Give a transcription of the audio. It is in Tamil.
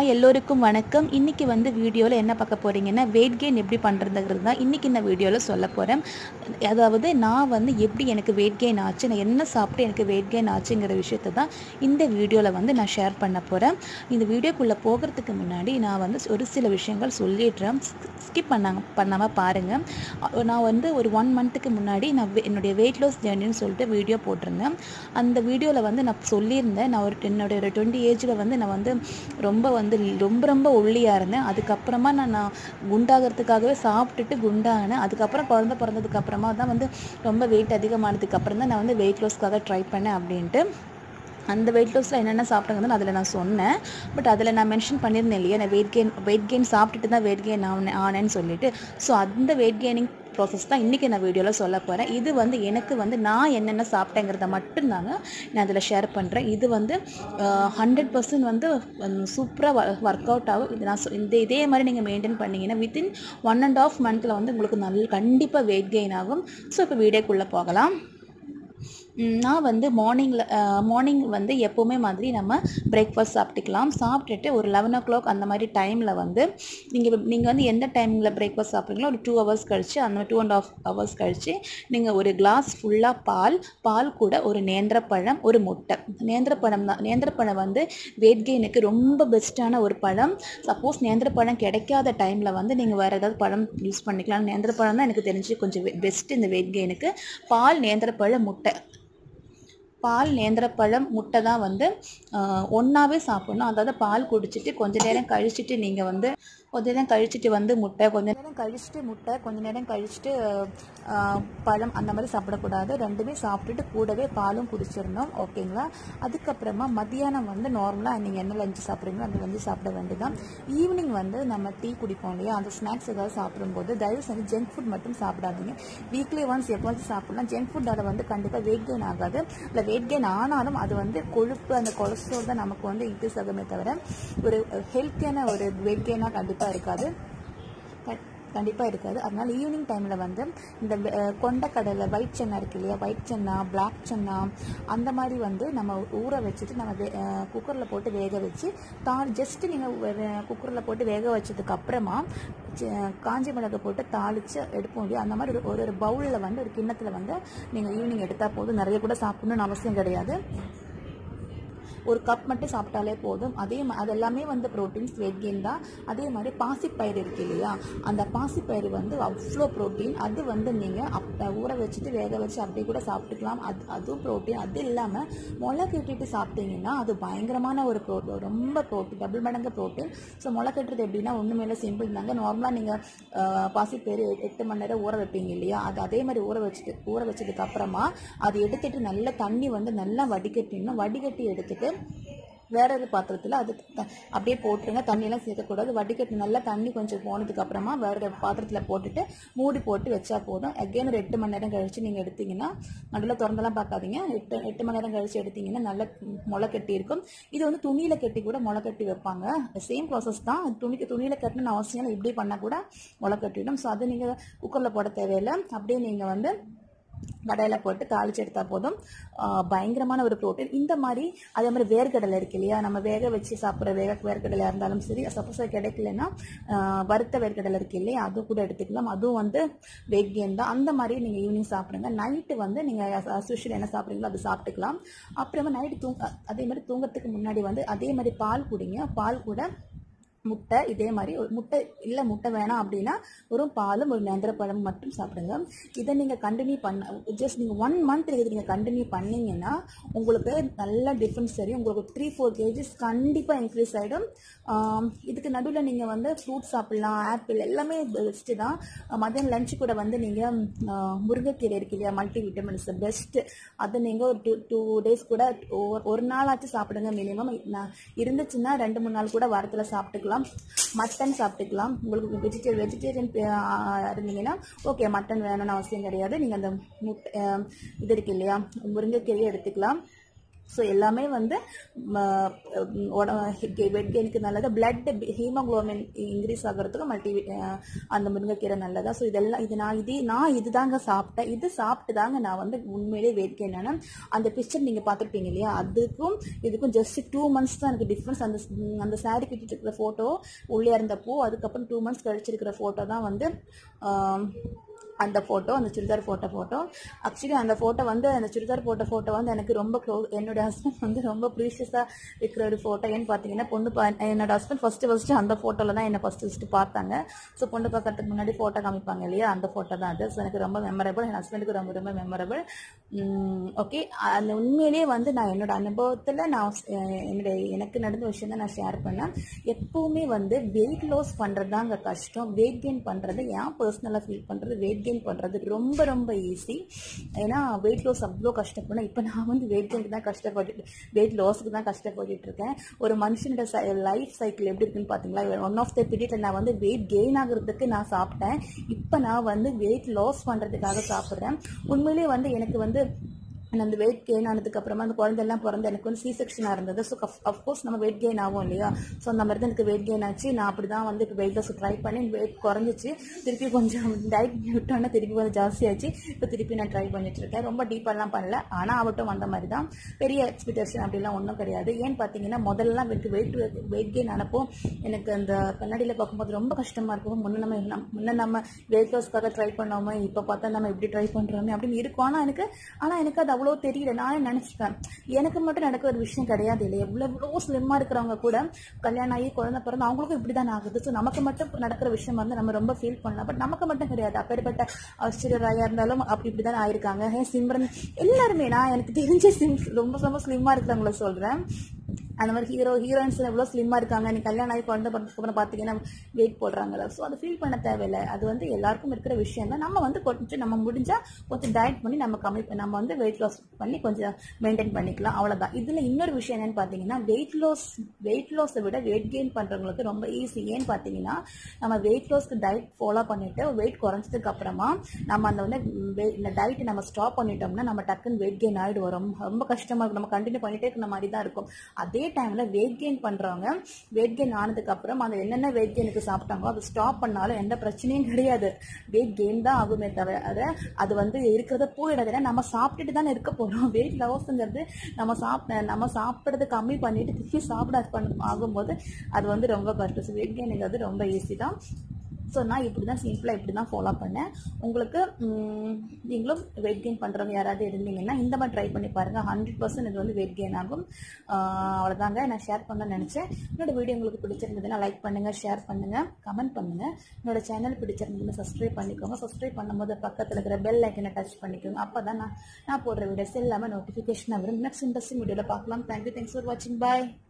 ஹாய் எல்லோருக்கும் வணக்கம் இன்றைக்கி வந்து வீடியோவில் என்ன பார்க்க போகிறீங்கன்னா வெயிட் கெயின் எப்படி பண்ணுறதுங்கிறது தான் இன்றைக்கி இந்த வீடியோவில் சொல்ல போகிறேன் அதாவது நான் வந்து எப்படி எனக்கு வெயிட் கெயின் ஆச்சு நான் என்ன சாப்பிட்டு எனக்கு வெயிட் கெயின் ஆச்சுங்கிற விஷயத்தை தான் இந்த வீடியோவில் வந்து நான் ஷேர் பண்ண போகிறேன் இந்த வீடியோக்குள்ளே போகிறதுக்கு முன்னாடி நான் வந்து ஒரு சில விஷயங்கள் சொல்லிடுறேன் ஸ்கிப் பண்ணாங்க பண்ணாமல் பாருங்கள் நான் வந்து ஒரு ஒன் மந்த்துக்கு முன்னாடி நான் வே- என்னுடைய வெயிட் லாஸ் ஜேர்னின்னு சொல்லிட்டு வீடியோ போட்டிருந்தேன் அந்த வீடியோவில் வந்து நான் சொல்லியிருந்தேன் நான் ஒரு என்னுடைய ஒரு டுவெண்ட்டி ஏஜில் வந்து நான் வந்து ரொம்ப வந்து ரொம்ப ரொம்ப ஒல்லியாக இருந்தேன் அதுக்கப்புறமா நான் நான் குண்டாகிறதுக்காகவே சாப்பிட்டுட்டு குண்டானேன் அதுக்கப்புறம் குழந்த பிறந்ததுக்கு அப்புறமா தான் வந்து ரொம்ப வெயிட் அதிகமானதுக்கு அப்புறம் தான் நான் வந்து வெயிட் லாஸ்க்காக ட்ரை பண்ணேன் அப்படின்ட்டு அந்த வெயிட் லாஸில் என்னென்ன சாப்பிட்டாங்கன்னு அதில் நான் சொன்னேன் பட் அதில் நான் மென்ஷன் பண்ணியிருந்தேன் இல்லையா நான் வெயிட் கெயின் வெயிட் கெயின் சாப்பிட்டுட்டு தான் வெயிட் கெயின் ஆனேன் ஆனேன்னு சொல்லிட்டு ஸோ அந்த வெயிட் கெய்னிங் ப்ராசஸ் தான் இன்றைக்கி நான் வீடியோவில் சொல்ல போகிறேன் இது வந்து எனக்கு வந்து நான் என்னென்ன சாப்பிட்டேங்கிறத மட்டும்தாங்க நான் அதில் ஷேர் பண்ணுறேன் இது வந்து ஹண்ட்ரட் பர்சன்ட் வந்து சூப்பராக ஒர்க் அவுட் ஆகும் இது நான் சொ- இந்த இதே மாதிரி நீங்கள் மெயின்டைன் பண்ணீங்கன்னா வித்தின் ஒன் அண்ட் ஆஃப் மந்தில் வந்து உங்களுக்கு நல்ல கண்டிப்பாக வெயிட் கெயின் ஆகும் ஸோ இப்போ வீடியோக்குள்ளே போகலாம் ம், நான் வந்து மார்னிங்கில் மார்னிங் வந்து எப்போவுமே மாதிரி நம்ம பிரேக்ஃபாஸ்ட் சாப்பிட்டுக்கலாம் சாப்பிட்டுட்டு ஒரு லெவன் ஓ கிளாக் அந்த மாதிரி டைமில் வந்து நீங்கள் நீங்கள் வந்து எந்த டைமில் பிரேக்ஃபாஸ்ட் சாப்பிட்றீங்களோ ஒரு டூ ஹவர்ஸ் கழிச்சு அந்த டூ அண்ட் ஆஃப் ஹவர்ஸ் கழிச்சு நீங்கள் ஒரு கிளாஸ் ஃபுல்லாக பால் பால் கூட ஒரு நேந்திரப்பழம் ஒரு முட்டை நேந்திரப்பழம் தான் நேந்திரப்பழம் வந்து வெயிட் கெயினுக்கு ரொம்ப பெஸ்ட்டான ஒரு பழம் சப்போஸ் நேந்திரப்பழம் கிடைக்காத டைமில் வந்து நீங்கள் வேறு ஏதாவது பழம் யூஸ் பண்ணிக்கலாம் நேந்திரப்பழம் தான் எனக்கு தெரிஞ்சு கொஞ்சம் பெஸ்ட் இந்த வெயிட் கெயினுக்கு பால் நேந்திரப்பழம் முட்டை பால் நேந்திரப்பழம் முட்டை தான் வந்து ஒன்றாவே சாப்பிடணும் அதாவது பால் குடிச்சிட்டு கொஞ்ச நேரம் கழிச்சிட்டு நீங்கள் வந்து கொஞ்ச நேரம் கழிச்சிட்டு வந்து முட்டை கொஞ்ச நேரம் கழிச்சிட்டு முட்டை கொஞ்ச நேரம் கழிச்சிட்டு ஆஹ், பழம் அந்த மாதிரி சாப்பிடக்கூடாது ரெண்டுமே சாப்பிட்டுட்டு கூடவே பாலும் குடிச்சிடணும் ஓகேங்களா அதுக்கப்புறமா மத்தியானம் வந்து நார்மலாக நீங்கள் என்ன லஞ்சு சாப்பிட்றீங்களோ அந்த லஞ்சு சாப்பிட வேண்டியதான் ஈவினிங் வந்து நம்ம டீ குடிப்போம் இல்லையா அந்த ஸ்நாக்ஸ் ஏதாவது சாப்பிடும்போது தயவு செஞ்சு ஜங்க் ஃபுட் மட்டும் சாப்பிடாதீங்க வீக்லி ஒன்ஸ் எப்போவாச்சும் சாப்பிடலாம் ஜங்க் ஃபுட்டால் வந்து கண்டிப்பாக வெயிட் கெயின் ஆகாது இல்லை வெயிட் கெயின் ஆனாலும் அது வந்து கொழுப்பு அந்த கொலஸ்ட்ரால் தான் நமக்கு வந்து இன்க்ரீஸ் ஆகுமே தவிர ஒரு ஹெல்த்தியான ஒரு வெயிட் கெயினாக கண்டிப்பாக இருக்காது கண்டிப்பாக இருக்காது அதனால ஈவினிங் டைமில் வந்து இந்த வெ- அஹ் கொண்டக்கடலை ஒயிட் சென்னா இருக்கு இல்லையா ஒயிட் சென்னா பிளாக் சென்னா அந்த மாதிரி வந்து நம்ம ஊற வச்சுட்டு நம்ம குக்கரில் போட்டு வேக வச்சு தா ஜஸ்ட்டு நீங்கள் குக்கரில் போட்டு வேக வச்சதுக்கு அப்புறமா ச- காஞ்ச மிளகை போட்டு தாளித்து எடுப்போம் இல்லையா அந்த மாதிரி ஒரு ஒரு ஒரு பவுலில் வந்து ஒரு கிண்ணத்தில் வந்து நீங்கள் ஈவினிங் எடுத்தால் போதும் நிறைய கூட சாப்பிடணும்னு அவசியம் கிடையாது ஒரு கப் மட்டும் சாப்பிட்டாலே போதும் அதே மா- அது எல்லாமே வந்து ப்ரோட்டீன்ஸ் வெயிட் கெயின் தான் அதே மாதிரி பாசிப்பயிறு இருக்கு இல்லையா அந்த பாசிப்பயிறு வந்து அவ்வளோ ப்ரோட்டீன் அது வந்து நீங்கள் அப் ஊற வச்சுட்டு வேக வச்சு அப்படியே கூட சாப்பிட்டுக்கலாம் அது அதுவும் ப்ரோட்டீன் அது இல்லாமல் முளை கட்டிட்டு சாப்பிட்டீங்கன்னா அது பயங்கரமான ஒரு ப்ரோட்டீன் ரொம்ப ப்ரோட்டீன் டபுள் மடங்கு ப்ரோட்டீன் ஸோ முளை கட்டுறது எப்படின்னா ஒன்றுமே இல்லை சிம்பிள் தாங்க நார்மலாக நீங்கள் பாசிப்பயிறு எட்டு மணி நேரம் ஊற வைப்பீங்க இல்லையா அது அதே மாதிரி ஊற வச்சுட்டு ஊற வச்சதுக்கு அப்புறமா அது எடுத்துட்டு நல்ல தண்ணி வந்து நல்லா வடிகட்டிடணும் வடிகட்டி எடுத்துட்டு வேற ஒரு பாத்திரத்தில் அது த- அப்படியே போட்டுருங்க தண்ணியெல்லாம் சேர்க்கக்கூடாது வடிகட்டி நல்லா தண்ணி கொஞ்சம் போனதுக்கு அப்புறமா வேற ஒரு பாத்திரத்தில் போட்டுட்டு மூடி போட்டு வச்சா போதும் அகைன் ஒரு எட்டு மணி நேரம் கழிச்சு நீங்கள் எடுத்தீங்கன்னா நடுவில் திறந்தெல்லாம் பார்க்காதீங்க எட்டு எட்டு மணி நேரம் கழிச்சு எடுத்தீங்கன்னா நல்ல முளை கட்டி இருக்கும் இது வந்து துணியில் கட்டி கூட முளை கட்டி வைப்பாங்க சேம் ப்ராசஸ் தான் துணிக்கு துணியில் கட்டணும்னு அவசியம் இல்லை இப்படி பண்ணால் கூட முளை கட்டிடும் ஸோ அது நீங்கள் குக்கரில் போட தேவையில்லை அப்படியே நீங்கள் வந்து கடையில் போட்டு தாளிச்சு எடுத்தா போதும் ஆஹ் பயங்கரமான ஒரு ப்ரோட்டீன் இந்த மாதிரி அதே மாதிரி வேர்க்கடலை இருக்கு இல்லையா நம்ம வேக வச்சு சாப்பிட்ற வேக வேர்க்கடலையாக இருந்தாலும் சரி சப்போஸ் அது கிடைக்கலன்னா ஆஹ் வறுத்த வேர்க்கடலை இருக்கு இல்லையா அது கூட எடுத்துக்கலாம் அதுவும் வந்து வெயிட் கெயின் தான் அந்த மாதிரி நீங்கள் ஈவினிங் சாப்பிடுங்க நைட்டு வந்து நீங்கள் அசோஷியல் என்ன சாப்பிட்றீங்களோ அது சாப்பிட்டுக்கலாம் அப்புறமா நைட்டு தூங்க அதே மாதிரி தூங்கறதுக்கு முன்னாடி வந்து அதே மாதிரி பால் குடிங்க பால் கூட முட்டை இதே மாதிரி ஒரு முட்டை இல்லை முட்டை வேணாம் அப்படின்னா ஒரு பாலும் ஒரு நேந்திரப்பழம் மட்டும் சாப்பிடுங்க இதை நீங்கள் கண்டினியூ பண்ண ஜஸ்ட் நீங்கள் ஒன் மந்த் இது நீங்கள் கண்டினியூ பண்ணீங்கன்னா உங்களுக்கு நல்ல டிஃப்ரென்ஸ் தெரியும் உங்களுக்கு த்ரீ ஃபோர் கேஜிஸ் கண்டிப்பாக இன்க்ரீஸ் ஆகிடும் இதுக்கு நடுவில் நீங்கள் வந்து ஃப்ரூட்ஸ் சாப்பிட்லாம் ஆப்பிள் எல்லாமே பெஸ்ட்டு தான் ஆஹ் மதியம் லஞ்ச் கூட வந்து நீங்கள் முருங்கைக்கீரை இருக்கு இல்லையா மல்டி விட்டமின்ஸ் பெஸ்ட்டு அதை நீங்கள் ஒரு டூ டூ டேஸ் கூட ஒரு- ஒரு நாளாச்சும் சாப்பிடுங்க மினிமம் நான் இருந்துச்சுன்னா ரெண்டு மூணு நாள் கூட வாரத்தில் சாப்பிட்டுக்கலாம் மட்டன் சாப்பிட்டுக்கலாம் உங்களுக்கு வெஜிடேரியன் வெஜிடேரியன் இருந்தீங்கன்னா ஓகே மட்டன் வேணும்னு அவசியம் கிடையாது நீங்கள் அந்த முட்டை ஆஹ் இது இருக்கு இல்லையா முருங்கைக்கீரையை எடுத்துக்கலாம் ஸோ எல்லாமே வந்து வெட் கெயினுக்கு நல்லது பிளட் ஹீமோக்ளோபின் இன்க்ரீஸ் ஆகிறதுக்கு மல்டி அந்த முருங்கைக்கீரை நல்லதா ஸோ இதெல்லாம் இது நான் இது நான் இது தாங்க சாப்பிட்டேன் இது சாப்பிட்டு தாங்க நான் வந்து உண்மையிலே வெயிட் கெயின் ஆனேன் அந்த பிக்சர் நீங்கள் பார்த்துருப்பீங்க இல்லையா அதுக்கும் இதுக்கும் ஜஸ்ட் டூ மந்த்ஸ் தான் எனக்கு டிஃப்ரென்ஸ் அந்த அந்த சாரி கட்டிட்டு இருக்கிற ஃபோட்டோ உள்ளே இருந்தப்போ அதுக்கப்புறம் டூ மந்த்ஸ் கழிச்சிருக்கிற ஃபோட்டோ தான் வந்து அந்த ஃபோட்டோ அந்த சுடிதார் ஃபோட்டோ ஃபோட்டோ ஆக்சுவலி அந்த ஃபோட்டோ வந்து அந்த சுடிதார் போட்ட ஃபோட்டோ வந்து எனக்கு ரொம்ப க்ளோஸ் என்னோட ஹஸ்பண்ட் வந்து ரொம்ப ப்ரீஷியஸாக இருக்கிற ஒரு ஃபோட்டோ ஏன்னு பார்த்தீங்கன்னா பொண்ணு பா என்னோட ஹஸ்பண்ட் ஃபஸ்ட்டு ஃபஸ்ட்டு அந்த ஃபோட்டோவில் தான் என்னை ஃபஸ்ட்டு ஃபஸ்ட்டு பார்த்தாங்க ஸோ பொண்ணு பார்க்கறதுக்கு முன்னாடி ஃபோட்டோ காமிப்பாங்க இல்லையா அந்த ஃபோட்டோ தான் அது ஸோ எனக்கு ரொம்ப மெமரபிள் என் ஹஸ்பண்டுக்கு ரொம்ப ரொம்ப மெமரபிள் ஓகே அந்த உண்மையிலேயே வந்து நான் என்னோட அனுபவத்தில் நான் என்னோட எனக்கு நடந்த விஷயம் தான் நான் ஷேர் பண்ணேன் எப்பவுமே வந்து வெயிட் லாஸ் பண்ணுறது தாங்க கஷ்டம் வெயிட் கெயின் பண்ணுறது ஏன் பர்சனலாக ஃபீல் பண்ணுறது வெயிட் கெயின் பண்ணுறது ரொம்ப ரொம்ப ஈஸி ஏன்னா வெயிட் லாஸ் அவ்வளோ கஷ்டப்படணும் இப்போ நான் வந்து வெயிட் கெயினுக்கு தான் கஷ்டப்பட்டு வெயிட் லாஸுக்கு தான் கஷ்டப்பட்டுட்டு இருக்கேன் ஒரு மனுஷனோட லைஃப் சைக்கிள் எப்படி இருக்குன்னு பார்த்தீங்களா ஒன் ஆஃப் த பீரியட்ல நான் வந்து வெயிட் கெயின் ஆகுறதுக்கு நான் சாப்பிட்டேன் இப்போ நான் வந்து வெயிட் லாஸ் பண்ணுறதுக்காக சாப்பிட்றேன் உண்மையிலேயே வந்து எனக்கு வந்து அந்த வெயிட் கெயின் ஆனதுக்கு அப்புறமா அந்த குழந்தைலாம் பிறந்து எனக்கு வந்து சி செக்ஷனாக இருந்தது ஸோ அஃப்கோர்ஸ் நம்ம வெயிட் கெயின் ஆகும் இல்லையா ஸோ அந்த மாதிரி தான் எனக்கு வெயிட் கெயின் ஆச்சு நான் அப்படி தான் வந்து இப்போ வெயிட் லாஸ் ட்ரை பண்ணி வெயிட் குறைஞ்சிச்சு திருப்பி கொஞ்சம் டயட் விட்டோன்னா திருப்பி கொஞ்சம் ஜாஸ்தியாச்சு இப்போ திருப்பி நான் ட்ரை பண்ணிட்டு இருக்கேன் ரொம்ப டீப்பாலாம் பண்ணல ஆனால் ஆகட்டும் வந்த மாதிரி தான் பெரிய எக்ஸ்பெக்டேஷன் அப்படிலாம் ஒன்றும் கிடையாது ஏன்னு பார்த்தீங்கன்னா முதல்லலாம் எனக்கு வெயிட் வெயிட் கெயின் ஆனப்போ எனக்கு அந்த கண்ணாடியில் பார்க்கும்போது ரொம்ப கஷ்டமாக இருக்கும் முன்ன நம்ம முன்ன நம்ம வெயிட் லாஸ்க்காக ட்ரை பண்ணோமே இப்போ பார்த்தா நம்ம எப்படி ட்ரை பண்ணுறோமே அப்படின்னு இருக்கும் ஆனால் எனக்கு ஆனால் எனக்கு அது அவ்வளோ தெரியல நானே நினச்சிப்பேன் எனக்கு மட்டும் நடக்கிற ஒரு விஷயம் கிடையாது இல்லை எவ்வளோ எவ்வளோ ஸ்லிம்மாக இருக்கிறவங்க கூட கல்யாணம் ஆகி குழந்தை பிறந்து அவங்களுக்கும் இப்படி தான் ஆகுது ஸோ நமக்கு மட்டும் நடக்கிற விஷயம் வந்து நம்ம ரொம்ப ஃபீல் பண்ணலாம் பட் நமக்கு மட்டும் கிடையாது அப்பேற்பட்ட ஆஸ்திரேலியா இருந்தாலும் அப்படி இப்படி தான் ஆயிருக்காங்க ஏன் சிம்ரன் எல்லாருமே நான் எனக்கு தெரிஞ்ச சிம் ரொம்ப ரொம்ப ஸ்லிம்மாக இருக்கிறவங்கள சொல்கிறேன் அந்த மாதிரி ஹீரோ ஹீரோயின்ஸ் எவ்வளோ ஸ்லிம்மாக இருக்காங்க நீ கல்யாணம் ஆகி குழந்தை பிறந்ததுக்கப்புறம் பார்த்தீங்கன்னா வெயிட் போடுறாங்கல்ல ஸோ அதை ஃபீல் பண்ண தேவையில்லை அது வந்து எல்லாருக்கும் இருக்கிற விஷயம் தான் நம்ம வந்து கொஞ்சம் நம்ம முடிஞ்சால் கொஞ்சம் டயட் பண்ணி நம்ம கம்மி நம்ம வந்து வெயிட் லாஸ் பண்ணி கொஞ்சம் மெயின்டைன் பண்ணிக்கலாம் அவ்வளோதான் இதில் இன்னொரு விஷயம் என்னன்னு பார்த்தீங்கன்னா வெயிட் லாஸ் வெயிட் லாஸை விட வெயிட் கெயின் பண்ணுறவங்களுக்கு ரொம்ப ஈஸி ஏன்னு பார்த்தீங்கன்னா நம்ம வெயிட் லாஸ்க்கு டயட் ஃபாலோ பண்ணிட்டு வெயிட் குறைஞ்சதுக்கு அப்புறமா நம்ம அந்த வந்து இந்த டயட்டை நம்ம ஸ்டாப் பண்ணிட்டோம்னா நம்ம டக்குன்னு வெயிட் கெயின் ஆகிடுவோம் ரொம்ப ரொம்ப கஷ்டமாக இருக்கும் நம்ம கண்டினியூ பண்ணிட்டே இருக்கிற மாதிரி தான் இருக்கும் அதே டைம்ல வெயிட் கெயின் பண்றவங்க வெயிட் கெயின் ஆனதுக்கு அப்புறம் அந்த என்னென்ன வெயிட் கெயினுக்கு சாப்பிட்டாங்களோ அதை ஸ்டாப் பண்ணாலும் எந்த பிரச்சனையும் கிடையாது வெயிட் கெயின் தான் ஆகுமே தவிர அது வந்து இருக்கிறத போயிடாது ஏன்னா நம்ம சாப்பிட்டுட்டு தானே இருக்க போறோம் வெயிட் லாஸ்ங்கிறது நம்ம சாப்பிட நம்ம சாப்பிட்றது கம்மி பண்ணிட்டு திருப்பி சாப்பிட பண்ண ஆகும்போது அது வந்து ரொம்ப கஷ்டம் வெயிட் கெயினுங்கிறது ரொம்ப ஈஸி தான் ஸோ நான் இப்படி தான் சிம்பிளாக இப்படி தான் ஃபாலோ பண்ணேன் உங்களுக்கு நீங்களும் வெயிட் கெயின் பண்ணுறவங்க யாராவது இருந்தீங்கன்னா இந்த மாதிரி ட்ரை பண்ணி பாருங்கள் ஹண்ட்ரட் பர்சன்ட் இது வந்து வெயிட் கெயின் ஆகும் அவ்வளோதாங்க நான் ஷேர் பண்ண நினச்சேன் என்னோட வீடியோ உங்களுக்கு பிடிச்சிருந்ததுன்னா லைக் பண்ணுங்கள் ஷேர் பண்ணுங்கள் கமெண்ட் பண்ணுங்கள் என்னோட சேனல் பிடிச்சிருந்ததுன்னா சப்ஸ்கிரைப் பண்ணிக்கோங்க சப்ஸ்கிரைப் பண்ணும்போது பக்கத்தில் இருக்கிற பெல் ஐக்கனை டச் பண்ணிக்கோங்க அப்போ தான் நான் நான் போடுற வீடியோஸ் எல்லாமே நோட்டிஃபிகேஷன் வரும் நெக்ஸ்ட் இன்ட்ரெஸ்டிங் வீடியோவில் பார்க்கலாம் தேங்க்யூ தேங்க்ஸ் ஃபார் வாட்சிங் பாய்